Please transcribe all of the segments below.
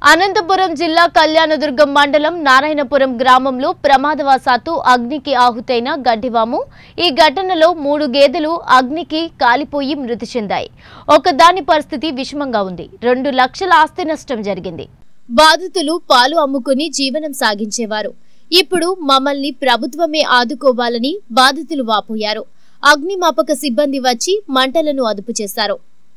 అనంతపురం జిల్లా కళ్యాణదుర్గం మండలం నారాయణపురం గ్రామంలో ప్రమాదవశాత్తు అగ్నికి ఆహుతైన గడ్డివాము ఈ ఘటనలో మూడు గేదెలు అగ్నికి కాలిపోయి మృతి చెందాయి ఒకదాని పరిస్థితి విషమంగా ఉంది రెండు లక్షల ఆస్తి నష్టం జరిగింది బాధితులు పాలు అమ్ముకుని జీవనం సాగించేవారు ఇప్పుడు మమ్మల్ని ప్రభుత్వమే ఆదుకోవాలని బాధితులు వాపోయారు అగ్నిమాపక సిబ్బంది వచ్చి మంటలను అదుపు చేశారు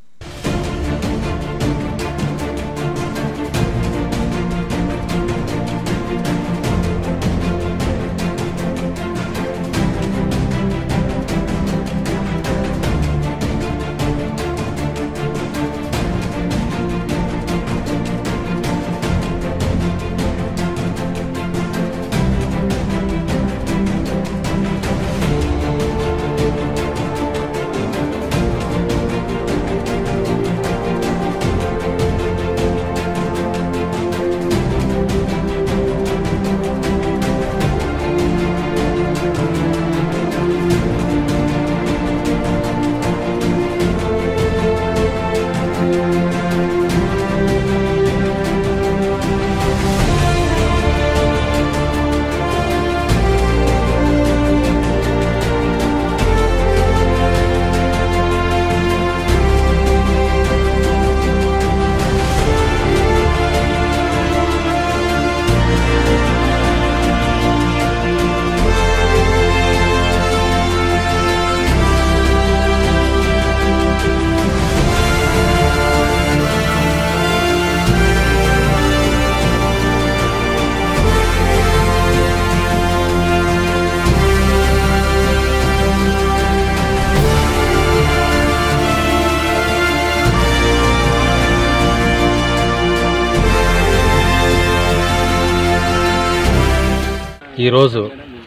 ఈరోజు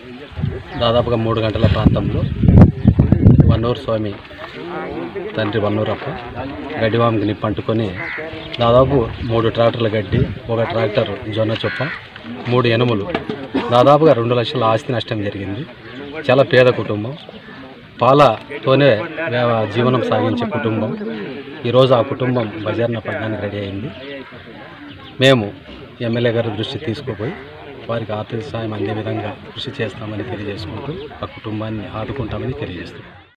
దాదాపుగా మూడు గంటల ప్రాంతంలో వన్నూరు స్వామి తండ్రి వన్నూరప్ప గడ్డివామికి నిప్పు అంటుకొని దాదాపు మూడు ట్రాక్టర్ల గడ్డి ఒక ట్రాక్టర్ జొన్న చొప్ప మూడు ఎనుములు దాదాపుగా రెండు లక్షల ఆస్తి నష్టం జరిగింది చాలా పేద కుటుంబం పాలతోనే వ్యవ- జీవనం సాగించే కుటుంబం ఈరోజు ఆ కుటుంబం బజార్న పడడానికి రెడీ అయింది మేము ఎమ్మెల్యే గారి దృష్టి తీసుకుపోయి వారికి ఆర్థిక సాయం అందే విధంగా కృషి చేస్తామని తెలియజేసుకుంటూ ఆ కుటుంబాన్ని ఆదుకుంటామని తెలియజేస్తున్నాం